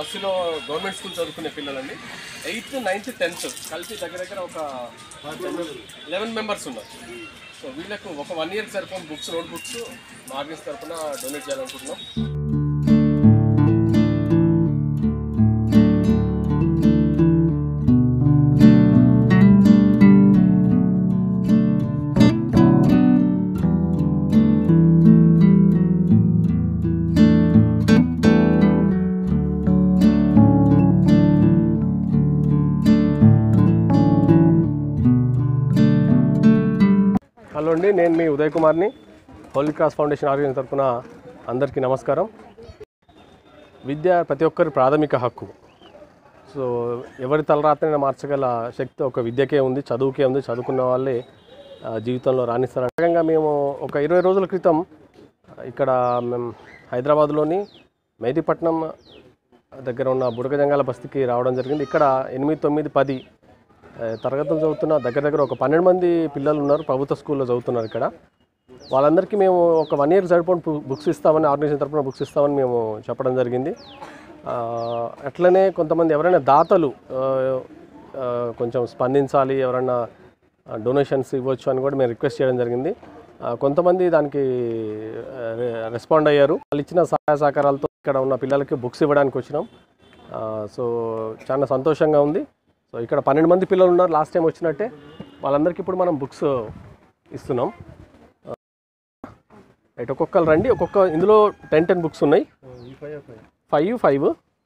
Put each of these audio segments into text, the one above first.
బస్సులో government school చదువుకునే పిల్లలండి ఎయిత్ నైన్త్ టెన్త్ కలిపి దగ్గర దగ్గర ఒక లెవెన్ మెంబర్స్ ఉన్నారు సో వీళ్ళకు ఒక వన్ ఇయర్కి సరిపోయిన బుక్స్ నోట్ బుక్స్ మార్నింగ్స్ తరఫున డొనేట్ చేయాలనుకుంటున్నాం హలో అండి నేను మీ ఉదయ్ కుమార్ని హోలీ క్రాస్ ఫౌండేషన్ ఆర్గనైజ్ తరఫున అందరికీ నమస్కారం విద్య ప్రతి ఒక్కరి ప్రాథమిక హక్కు సో ఎవరి తలరాత్రిని మార్చగల శక్తి ఒక విద్యకే ఉంది చదువుకే ఉంది చదువుకున్న వాళ్ళే ఆ, జీవితంలో రాణిస్తారు రకంగా మేము ఒక ఇరవై రోజుల క్రితం ఇక్కడ మేము హైదరాబాద్లోని మెహదీపట్నం దగ్గర ఉన్న బుడగజంగాల బస్తీకి రావడం జరిగింది ఇక్కడ ఎనిమిది తొమ్మిది పది ఆ, తరగతులు చదువుతున్న దగ్గర దగ్గర ఒక పన్నెండు మంది పిల్లలు ఉన్నారు ప్రభుత్వ స్కూల్లో చదువుతున్నారు ఇక్కడ వాళ్ళందరికీ మేము ఒక వన్ ఇయర్ సరిపోయిన బు- బుక్స్ ఇస్తామని ఆర్గనైజేషన్ తరపున బుక్స్ ఇస్తామని మేము చెప్పడం జరిగింది ఆ, అట్లనే కొంతమంది ఎవరైనా దాతలు ఆ, ఆ, కొంచెం స్పందించాలి ఎవరైనా డొనేషన్స్ ఇవ్వచ్చు అని కూడా మేము రిక్వెస్ట్ చేయడం జరిగింది ఆ, కొంతమంది దానికి ఆ, రె- రెస్పాండ్ అయ్యారు వాళ్ళు ఇచ్చిన సహాయ సహకారాలతో ఇక్కడ ఉన్న పిల్లలకి బుక్స్ ఇవ్వడానికి వచ్చినాం ఆ, సో చాలా సంతోషంగా ఉంది సో ఇక్కడ పన్నెండు మంది పిల్లలు ఉన్నారు లాస్ట్ టైం వచ్చినట్టే వాళ్ళందరికీ ఇప్పుడు మనం బుక్స్ ఇస్తున్నాం రైట్ ఒక్కొక్కరు రండి ఒక్కొక్క ఇందులో టెన్ టెన్ బుక్స్ ఉన్నాయి ఫైవ్ ఫైవ్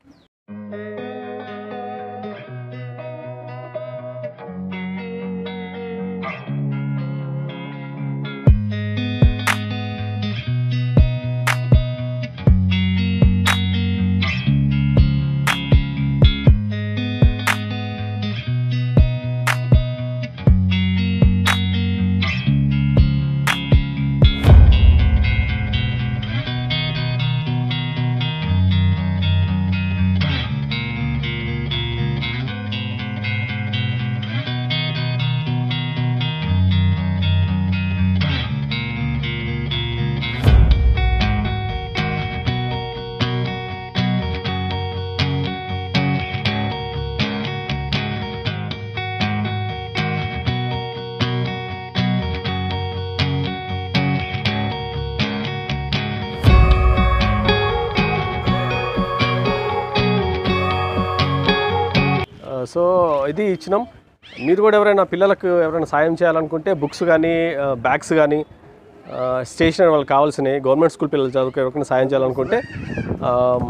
సో ఇది ఇచ్చినాం మీరు కూడా ఎవరైనా పిల్లలకు ఎవరైనా సాయం చేయాలనుకుంటే బుక్స్ కానీ బ్యాగ్స్ కానీ స్టేషనరీ వాళ్ళకి కావాల్సినవి గవర్నమెంట్ స్కూల్ పిల్లలు చదువుకు ఎవరికైనా సాయం చేయాలనుకుంటే ఆమ్,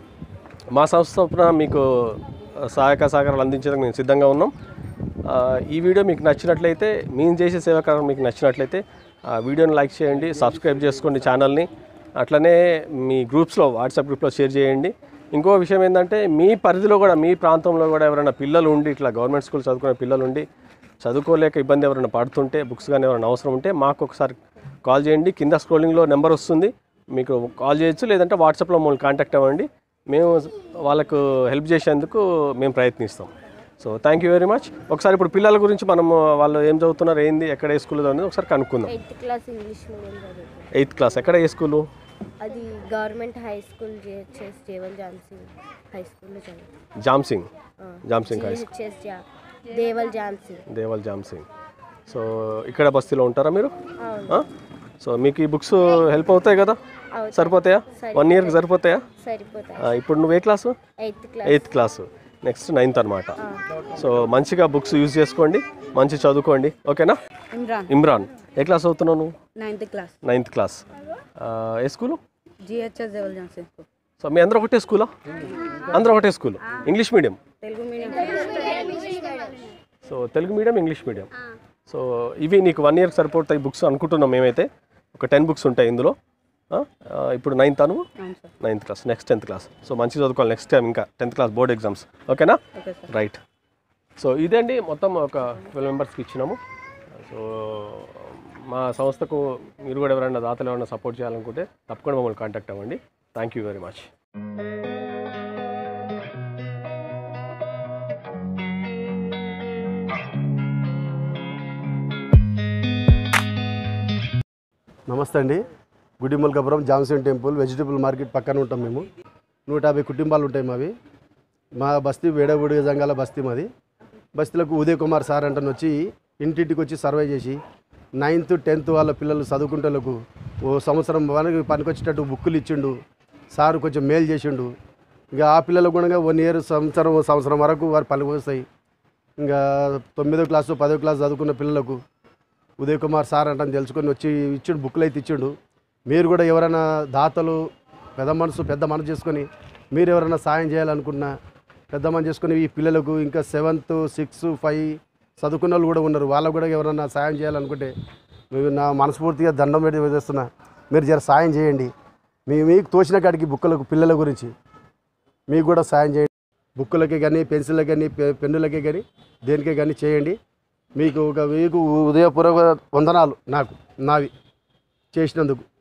మా సంస్థ తరపున మీకు సహాయక సహకారాలు అందించడానికి మేము సిద్ధంగా ఉన్నాం ఆ, ఈ వీడియో మీకు నచ్చినట్లయితే మేము చేసే సేవా కార్యక్రమం మీకు నచ్చినట్లయితే ఆ వీడియోని లైక్ చేయండి సబ్స్క్రైబ్ చేసుకోండి ఛానల్ని అట్లనే మీ గ్రూప్స్లో వాట్సాప్ గ్రూప్లో షేర్ చేయండి ఇంకో విషయం ఏంటంటే మీ పరిధిలో కూడా మీ ప్రాంతంలో కూడా ఎవరైనా పిల్లలు ఉండి ఇట్లా గవర్నమెంట్ స్కూల్ చదువుకునే పిల్లలు ఉండి చదువుకోలేక ఇబ్బంది ఎవరైనా పడుతుంటే బుక్స్ కానీ ఎవరైనా అవసరం ఉంటే మాకు ఒకసారి కాల్ చేయండి కింద స్క్రోలింగ్లో నెంబర్ వస్తుంది మీకు కాల్ చేయొచ్చు లేదంటే వాట్సాప్లో మమ్మల్ని కాంటాక్ట్ అవ్వండి మేము వాళ్ళకు హెల్ప్ చేసేందుకు మేము ప్రయత్నిస్తాం so thank you very much ఒకసారి ఇప్పుడు పిల్లల గురించి మనం వాళ్ళు ఏం చదువుతున్నారు ఏంది ఎక్కడ ఏ స్కూల్లో చదివింది ఒకసారి కనుక్కుందాం ఎయిత్ క్లాస్ ఇంగ్లీష్ మీడియం చదువుతాను ఎయిత్ క్లాస్ ఎక్కడ ఏ స్కూలు అది గవర్నమెంట్ హై స్కూల్ జిహెచ్ఎస్ జేవల్ ఝాన్సీ హై స్కూల్లో చదువుతాను Jam Singh Jam Singh high school GHS జా దేవల్ ఝాన్సీ దేవల్ జామ్ సింగ్ సో ఇక్కడ బస్తీలో ఉంటారా మీరు అవును ఆ? సో మీకు ఈ బుక్స్ హెల్ప్ అవుతాయి కదా అవుతాయి. సరిపోతాయా వన్ ఇయర్కి సరిపోతాయా సరిపోతాయి ఆ, ఇప్పుడు నువ్వు ఏ class eighth class eighth class next ninth అనమాట సో మంచిగా బుక్స్ యూజ్ చేసుకోండి మంచి చదువుకోండి ఓకేనా ఇమ్రాన్ ఇమ్రాన్ ఏ క్లాస్ అవుతున్నావు నువ్వు నైన్త్ క్లాస్ నైన్త్ క్లాస్ ఆ, ఏ school GHS Deval Johnson school so మీ అందరూ ఒకటే స్కూలా అందరూ ఒకటే school English medium Telugu medium so Telugu medium English medium so ఇవి నీకు వన్ ఇయర్కి సరిపోతాయి బుక్స్ అనుకుంటున్నాం మేమైతే ఒక టెన్ బుక్స్ ఉంటాయి ఇందులో ఆ, ఆ, ఇప్పుడు నైన్త్ అను అవును sir ninth class next tenth class so మంచి చదువుకోవాలి నెక్స్ట్ టైం ఇంకా టెన్త్ క్లాస్ బోర్డ్ ఎగ్జామ్స్ ఓకేనా ఓకే సార్ రైట్ సో ఇదండి మొత్తం ఒక ట్వెల్వ్ మెంబర్స్కి ఇచ్చినాము సో మా సంస్థకు మీరు కూడా ఎవరైనా దాతలు ఎవరైనా సపోర్ట్ చేయాలనుకుంటే తప్పకుండా మమ్మల్ని కాంటాక్ట్ అవ్వండి థ్యాంక్ యూ వెరీ మచ్ నమస్తే అండి Gudimalkapuram Johnson temple vegetable market పక్కన ఉంటాం మేము నూట యాభై కుటుంబాలు ఉంటాయి మావి మా బస్తీ వేడబుడి జంగాల బస్తీ మాది బస్తీలకు ఉదయ్ కుమార్ సార్ అంటని వచ్చి ఇంటింటికి వచ్చి సర్వే చేసి నైన్త్ టెన్త్ వాళ్ళ పిల్లలు చదువుకుంటలకు ఓ సంవత్సరం మనకి పనికొచ్చేటట్టు బుక్కులు ఇచ్చిండు సార్ కొంచెం మేలు చేసిండు ఇంకా ఆ పిల్లలకు కూడా వన్ ఇయర్ సంవత్సరం సంవత్సరం వరకు వారు పనికి వస్తాయి ఇంకా తొమ్మిదో క్లాసు పదో క్లాసు చదువుకున్న పిల్లలకు ఉదయ్ కుమార్ సార్ అంటని తెలుసుకొని వచ్చి ఇచ్చిండు బుక్లు అయితే ఇచ్చిండు మీరు కూడా ఎవరైనా దాతలు పెద్ద మనసు పెద్ద మనసు చేసుకొని మీరు ఎవరైనా సాయం చేయాలనుకున్నా పెద్ద మనసు చేసుకొని ఈ పిల్లలకు ఇంకా సెవెంత్ సిక్స్ ఫైవ్ చదువుకున్న వాళ్ళు కూడా ఉన్నారు వాళ్ళకు కూడా ఎవరైనా సాయం చేయాలనుకుంటే మేము నా మనస్ఫూర్తిగా దండం పెట్టి చేస్తున్నా మీరు జర సాయం చేయండి మీ మీకు తోచిన కాడికి బుక్కలకు పిల్లల గురించి మీకు కూడా సాయం చేయండి బుక్కులకే కానీ పెన్సిళ్ళకి కానీ పె- పెన్నులకే కానీ దేనికే కానీ చేయండి మీకు ఒక మీకు ఉదయపూర్వక వందనాలు నాకు నావి చేసినందుకు